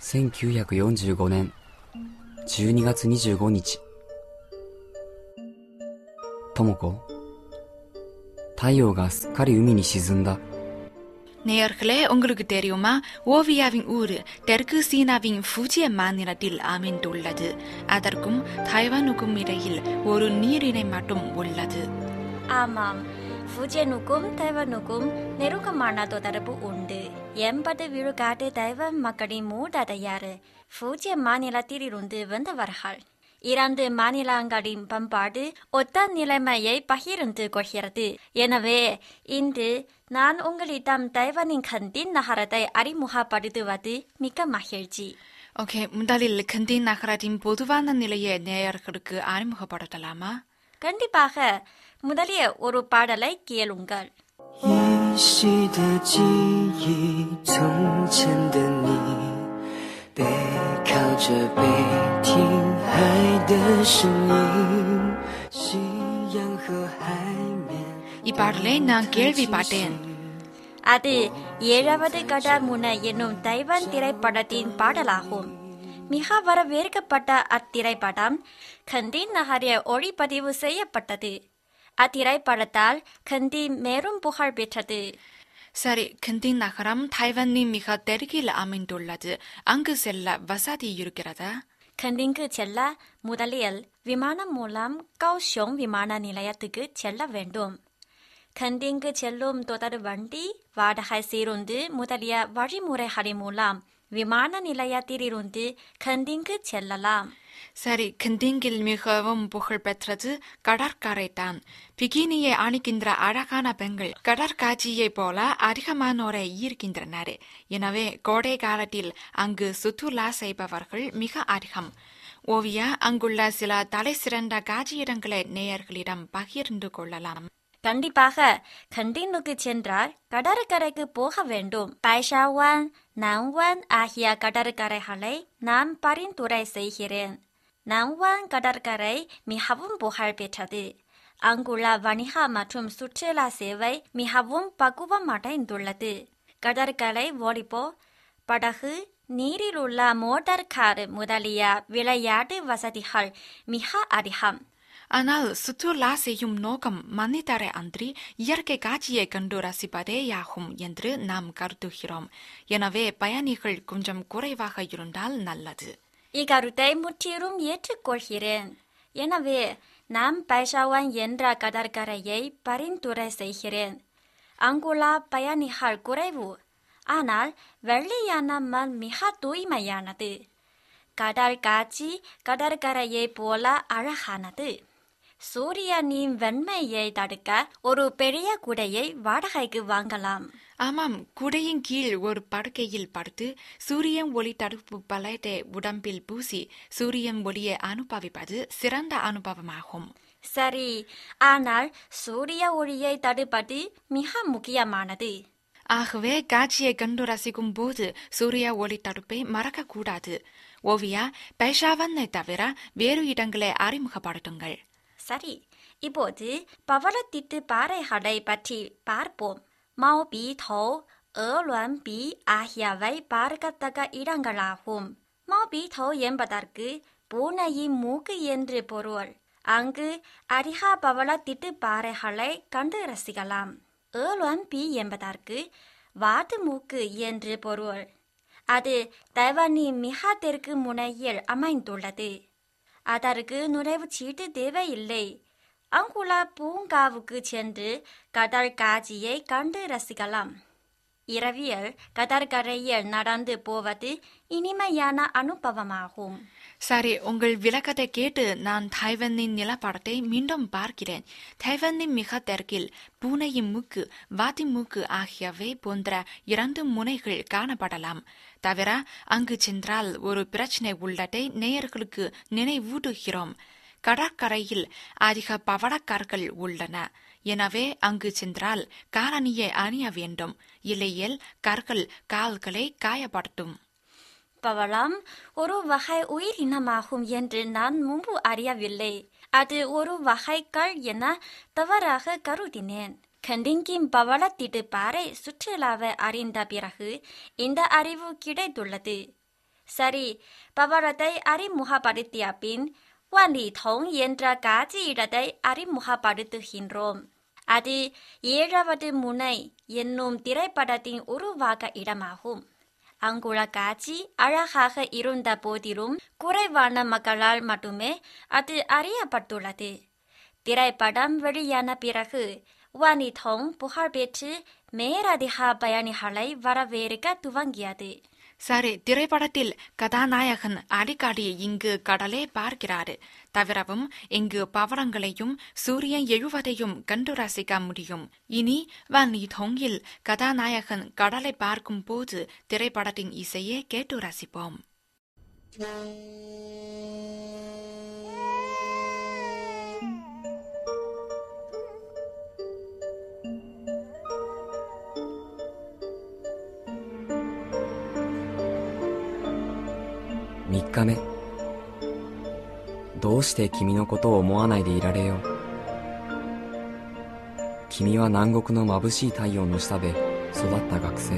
1945年12月25日智子太陽がすっかり海に沈んだ நேயர்களே உங்களுக்கு தெரியுமா ஓவியாவின் ஊர் தெற்கு சீனாவின் ஃபூஜியன் மாநிலத்தில் அமைந்துள்ளது அதற்கும் தைவானுக்கும் இடையில் ஒரு நீரிணை மட்டும் உள்ளது ஆமாம் ஃபுஜனுக்கும் தைவனுக்கும் நெருக்கமான தொடர்பு உண்டு எண்பது விழுக்காட்டு தைவன் மக்களின் மூதாதையார் ஃபூஜிய மாநிலத்திலிருந்து வந்தவர்கள் இரண்டு மாநிலங்களின் பண்பாடு ஒத்த நிலைமையை பகிர்ந்து கொள்கிறது எனவே இன்று நான் உங்களிடம் தைவானின் கண்டின் நகரத்தை அறிமுகப்படுத்துவது மிக்க மகிழ்ச்சி ஓகே முதலில் கண்டின் நகரத்தின் பொதுவான நிலையை நேயர்களுக்கு அறிமுகப்படுத்தலாமா கண்டிப்பாக முதலிய ஒரு பாடலை கேளுங்கள் 依稀的记忆，从前的你，背靠着背听海的声音，夕阳和海面。 இப்பாடலை நான் கேள்விப்பட்டேன் அது ஏழாவது கடமுன என்னும் தைவான் திரைப்படத்தின் பாடலாகும் மிக வரவேற்கப்பட்ட அத்திரைப்படம் கண்டின் நகரில் ஒளிப்பதிவு செய்யப்பட்டது அத்திரைப்படத்தால் கண்டி மேலும் புகழ் பெற்றது சரி கண்டின் நகரம் தைவானின் மிக தெற்கில் அமைந்துள்ளது அங்கு செல்ல வசதி இருக்கிறதா கண்டிங்கு செல்ல முதலில் விமானம் மூலம் கௌஷோங் விமான நிலையத்துக்கு செல்ல வேண்டும் கண்டிங்கு செல்லும் தொடர் வண்டி வாடகை சீருந்து முதலிய வழிமுறைகளின் மூலம் விமான நிலையத்திலிருந்து கண்டிங்கு செல்லலாம் சரி கண்டிங்கில் மிகவும் புகழ்பெற்றது கடற்கரை தான் பிகினியை அணிக்கின்ற அழகான பெண்கள் கடற்காட்சியை போல அதிகமானோரை ஈர்க்கின்றனர் எனவே கோடை காலத்தில் அங்கு சுற்றுலா செய்பவர்கள் மிக அதிகம் ஓவியா அங்குள்ள சில தலை சிறந்த காட்சியிடங்களை நேயர்களிடம் பகிர்ந்து கொள்ளலாம் கண்டிப்பாக கண்டினுக்கு சென்றால் கடற்கரைக்கு போக வேண்டும் பைஷாவான் நான்வான் ஆகிய கடற்கரைகளை நான் பரிந்துரை செய்கிறேன் நான்வான் கடற்கரை மிகவும் புகழ் பெற்றது அங்குள்ள வணிக மற்றும் சுற்றுலா சேவை மிகவும் பக்குவமடைந்துள்ளது கடற்கரை வாலிபோ படகு நீரில் உள்ள மோட்டார் கார் முதலிய விளையாட்டு வசதிகள் மிக அதிகம் ஆனால் சுற்றுலா செய்யும் நோக்கம் மனிதரை அன்றி இயற்கை காட்சியை கண்டு ரசிப்பதேயாகும் என்று நாம் கருதுகிறோம் எனவே பயணிகள் கொஞ்சம் குறைவாக இருந்தால் நல்லது இக்கருத்தை முற்றிலும் ஏற்றுக்கொள்கிறேன் எனவே நாம் பைஷாவான் என்ற கடற்கரையை பரிந்துரை செய்கிறேன் அங்குள்ள பயணிகள் குறைவு ஆனால் வெள்ளையான மண் மிக தூய்மையானது கடல் காட்சி கடற்கரையைப் போல அழகானது சூரியனின் வெண்மையை தடுக்க ஒரு பெரிய குடையை வாடகைக்கு வாங்கலாம் ஆமாம் குடையின் கீழ் ஒரு படுக்கையில் படுத்து சூரியன் ஒளி தடுப்பு பலத்தை உடம்பில் பூசி சூரியன் ஒளியை அனுபவிப்பது சிறந்த அனுபவமாகும் சரி ஆனால் சூரிய ஒளியை தடுப்பது மிக முக்கியமானது ஆகவே காட்சியை கண்டு ரசிக்கும் போது சூரிய ஒளி தடுப்பை மறக்கக்கூடாது ஓவியா பைஷாவனை தவிர வேறு இடங்களை அறிமுகப்படுத்துங்கள் சரி இப்போது பவளத்திட்டு பாறைகளை பற்றி பார்ப்போம் மாபி தோ ஏழுவன் பி ஆகியவை பார்க்கத்தக்க இடங்களாகும் மாபி தோ என்பதற்கு பூனையின் மூக்கு என்று பொருள் அங்கு அதிக பவளத்திட்டு பாறைகளை கண்டு ரசிக்கலாம் ஏழுவன் பி என்பதற்கு வாத்து மூக்கு என்று பொருள் அது தைவானின் மிக தெற்கு முனையில் அமைந்துள்ளது அதற்கு நுழைவுச் சீட்டு தேவையில்லை அங்குள்ள பூங்காவுக்கு சென்று கடல் காட்சியை கண்டு ரசிக்கலாம் இரவியல் கடற்கரையில் நடந்து போவது இனிமையான அனுபவமாகும் சரி உங்கள் விளக்கத்தை கேட்டு நான் தைவனின் நிலப்படத்தை மீண்டும் பார்க்கிறேன் தைவனின் மிக தெற்கில் பூனையின் மூக்கு வாத்தி மூக்கு ஆகியவை போன்ற இரண்டு முனைகள் காணப்படலாம் தவிர அங்கு சென்றால் ஒரு பிரச்சனை உள்ளதை நேயர்களுக்கு நினைவூட்டுகிறோம் கடற்கரையில் அதிக பவளக்கற்கள் உள்ளன எனவே அங்கு சென்றால் காலணியை அணிய வேண்டும் இல்லையேல் கற்கள் கால்களை காயப்படுத்தும் பவளம் ஒரு வகை உயிரினமாகும் என்று நான் முன்பு அறியவில்லை அது ஒரு வகை கல் என தவறாக கருதினேன் கண்டிங்கின் பவளத்திட்டு பாறை சுற்றுலாவை அறிந்த பிறகு இந்த அறிவு கிடைத்துள்ளது சரி பவளத்தை அறிமுகப்படுத்திய பின் வாலிதோங் என்ற காட்சி இடத்தை அறிமுகப்படுத்துகின்றோம் அது ஏழாவது முனை என்னும் திரைப்படத்தின் உருவாக்க இடமாகும் அங்குள்ள காட்சி அழகாக இருந்த போதிலும் குறைவான மக்களால் மட்டுமே அது அறியப்பட்டுள்ளது திரைப்படம் வெளியான பிறகு வானிதோங் புகழ்பெற்று மேலதிக பயணிகளை வரவேற்க துவங்கியது சரி திரைப்படத்தில் கதாநாயகன் அடிக்கடி இங்கு கடலை பார்க்கிறார் தவிரவும் இங்கு பவளங்களையும் சூரியன் எழுவதையும் கண்டு ரசிக்க முடியும் இனி வான் தொங்கில் கதாநாயகன் கடலை பார்க்கும் போது திரைப்படத்தின் இசையை கேட்டு ரசிப்போம் 3日目どうして君のことを思わないでいられよう君は南国の眩しい太陽の下で育った学生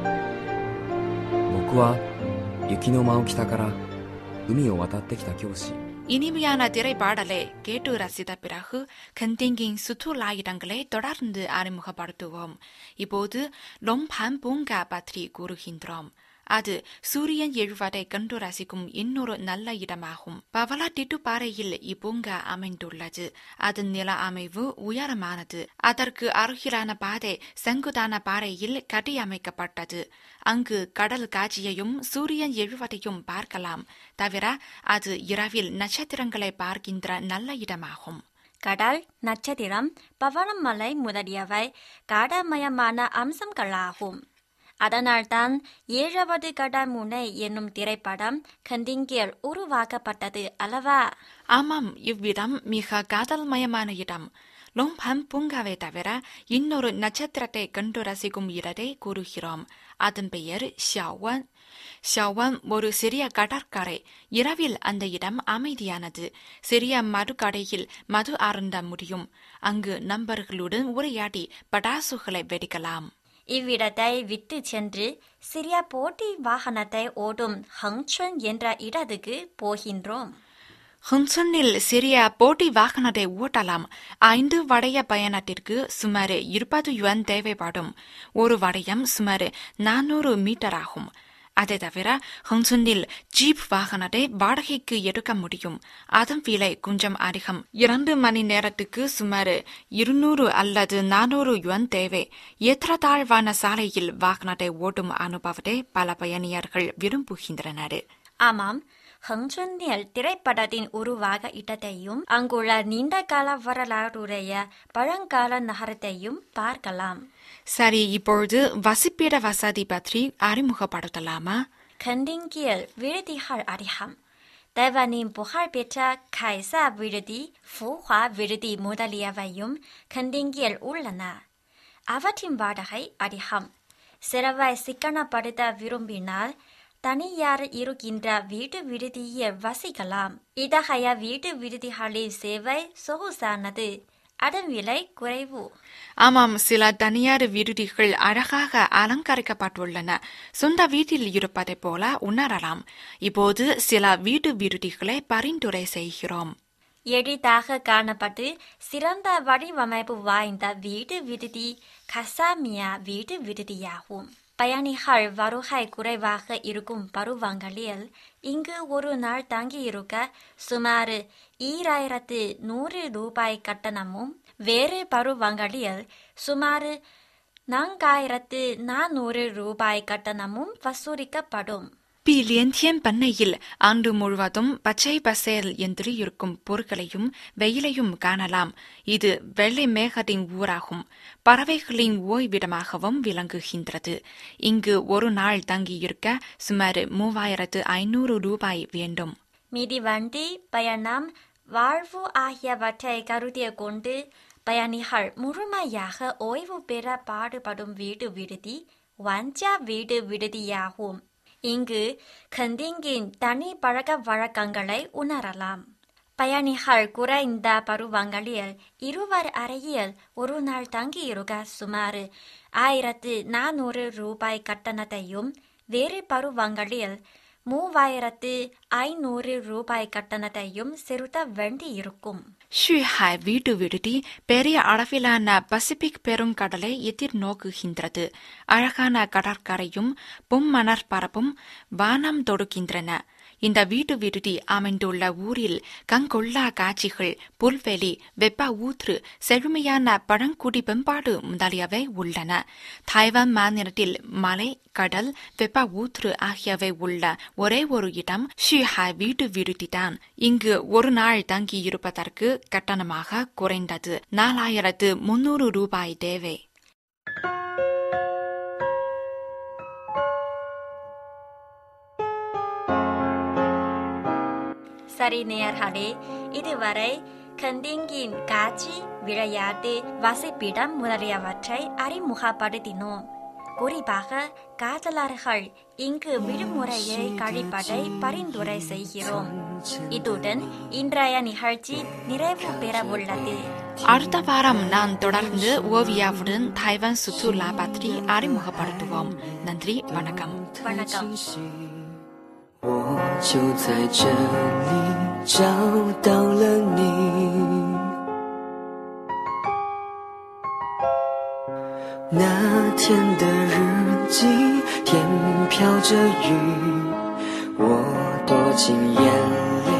僕は雪の真北から海を渡ってきた教師 இனிமையான திரைப்பாடலை கேட்டு ரசித்த பிறகு கந்திங்கின் சுற்றுலா இடங்களை தொடர்ந்து அறிமுகப்படுத்துவோம் இப்போது லொம்பான் பூங்கா பற்றி கூறுகின்றோம் அது சூரியன் எழுவதை கண்டு ரசிக்கும் இன்னொரு நல்ல இடமாகும் பவளா திட்டுப்பாறையில் இப்பூங்கா அமைந்துள்ளது அதன் நில அமைவு உயரமானது அதற்கு அருகிலான பாதை செங்குதான பாறையில் கட்டியமைக்கப்பட்டது அங்கு கடல் காட்சியையும் சூரியன் எழுவதையும் பார்க்கலாம் தவிர அது இரவில் நட்சத்திரங்களை பார்க்கின்ற நல்ல இடமாகும் கடல் நட்சத்திரம் பவளமலை முதலியவை காடமயமான அம்சங்களாகும் அதனால்தான் ஏழாவது கடமுனை என்னும் திரைப்படம் கண்டிங்கில் உருவாக்கப்பட்டது அல்லவா ஆமாம் இவ்விடம் மிக காதல்மயமான இடம் லோம்பான் பூங்காவை தவிர இன்னொரு நட்சத்திரத்தை கண்டு ரசிக்கும் இடத்தை கூறுகிறோம் அதன் பெயர் ஷாவன் ஷாவன் ஒரு சிறிய கடற்கரை இரவில் அந்த இடம் அமைதியானது சிறிய மதுக்கடையில் மது அருந்த முடியும் அங்கு நண்பர்களுடன் உரையாடி படாசுகளை வெடிக்கலாம் இவ்விடத்தை விட்டு சென்று சிறிய போட்டி வாகனத்தை ஓடும் ஹங்சுன் என்ற இடத்துக்கு போகின்றோம் ஹுன்சனில் சிறிய போட்டி வாகனத்தை ஓட்டலாம் ஐந்து வடைய பயணத்திற்கு சுமார் இருபது யுவன் தேவைப்படும் ஒரு வடையம் சுமார் நானூறு மீட்டர் ஆகும் அதை தவிர ஹங்சுனில் ஜீப் வாகனத்தை வாடகைக்கு எடுக்க முடியும் அதன் விலை கொஞ்சம் அதிகம் இரண்டு மணி நேரத்துக்கு சுமார் இருநூறு அல்லது நானூறு யுவன் தேவை ஏற்றத்தாழ்வான சாலையில் வாகனத்தை ஓட்டும் அனுபவத்தை பல பயணியர்கள் விரும்புகின்றனர் ஆமாம் ஹங்சுனில் திரைப்படத்தின் உருவாக இடத்தையும் அங்குள்ள நீண்ட கால வரலாறுடைய பழங்கால நகரத்தையும் பார்க்கலாம் சரி இப்பொழுது வசிப்பிட வசதி பற்றி அறிமுகப்படுத்தலாமா கண்டிங்கில் விடுதிகள் அதிகம் தைவானின் புகழ்பெற்ற கைசா விடுதி ஃபூஹா விடுதி முதலியவையும் கண்டிங்கில் உள்ளன அவற்றின் வாடகை அதிகம் சிறவை சிக்கனப்படுத்த விரும்பினால் தனியார் இருக்கின்ற வீட்டு விடுதியில் வசிக்கலாம் இத்தகைய வீட்டு விடுதிகளின் சேவை சொகுசானது அதன் விலை குறைவு ஆமாம் சில தனியார் விடுதிகள் அழகாக அலங்கரிக்கப்பட்டுள்ளன சொந்த வீட்டில் இருப்பதைப் போல உணரலாம் இப்போது சில வீட்டு விடுதிகளை பரிந்துரை செய்கிறோம் எளிதாக காணப்பட்டு சிறந்த வடிவமைப்பு வாய்ந்த வீட்டு விடுதி கசாமியா வீட்டு விடுதியாகும் பயணிகள் வருகை குறைவாக இருக்கும் பருவங்களில் இங்கு ஒரு நாள் தங்கியிருக்க சுமார் ஈராயிரத்து நூறு ரூபாய் கட்டணமும் வேறு பருவங்களில் சுமார் நான்காயிரத்து நானூறு ரூபாய் கட்டணமும் வசூலிக்கப்படும் பி லியன்தியன் பண்ணையில் ஆண்டு முழுவதும் பச்சை பசேல் என்று இருக்கும் பொருட்களையும் வெயிலையும் காணலாம் இது வெள்ளை மேகத்தின் ஊராகும் பறவைகளின் ஓய்விடமாகவும் விளங்குகின்றது இங்கு ஒரு நாள் தங்கியிருக்க சுமார் மூவாயிரத்து ஐநூறு ரூபாய் வேண்டும் மிதிவண்டி பயணம் வாழ்வு ஆகியவற்றை கருதிய கொண்டு பயணிகள் முழுமையாக ஓய்வு பெற பாடுபடும் வீடு விடுதி வஞ்சா வீடு விடுதியாகும் இங்கு கந்திங்கின் தனி பழக்க வழக்கங்களை உணரலாம் பயணிகள் குறைந்த பருவங்களில் இருவர் அறையில் ஒரு நாள் தங்கியிருக்க சுமார் ஆயிரத்து நானூறு ரூபாய் கட்டணத்தையும் வேறு பருவங்களில் மூவாயிரத்து ஐநூறு ரூபாய் கட்டணத்தையும் செலுத்த வேண்டியிருக்கும் 旭海 வீட்டு விடுதி பெரிய அளவிலான பசிபிக் பெருங்கடலை எதிர்நோக்குகின்றது அழகான கடற்கரையும் பொம்மணற் பரப்பும் வானம் தொடுக்கின்றன இந்த வீட்டு விடுதி அமைந்துள்ள ஊரில் கங்கொள்ளா காட்சிகள் புல்வெளி வெப்ப ஊற்று செழுமையான பழங்குடி பண்பாடு முதலியவை உள்ளன தாய்வான் மாநிலத்தில் மலை கடல் வெப்ப ஊற்று ஆகியவை உள்ள ஒரே ஒரு இடம் ஷிஹாய் வீட்டு விடுதிதான் இங்கு ஒரு நாள் தங்கியிருப்பதற்கு கட்டணமாக குறைந்தது நாலாயிரத்து முன்னூறு ரூபாய் தேவை சரி நேயர்களே இதுவரை கண்டிங்கின் காட்சி விளையாட்டு வசிப்பிடம் முதலியவற்றை அறிமுகப்படுத்தினோம் குறிப்பாக காதலர்கள் இங்கு விடுமுறையை கழிப்பதை பரிந்துரை செய்கிறோம் இத்துடன் இன்றைய நிகழ்ச்சி நிறைவு பெறவுள்ளது அடுத்த வாரம் நான் தொடர்ந்து ஓவியாவுடன் தைவான் சுற்றுலா பற்றி அறிமுகப்படுத்துவோம் நன்றி வணக்கம் வணக்கம் 我就在这里找到了你。那天的日记，天飘着雨，我躲进眼里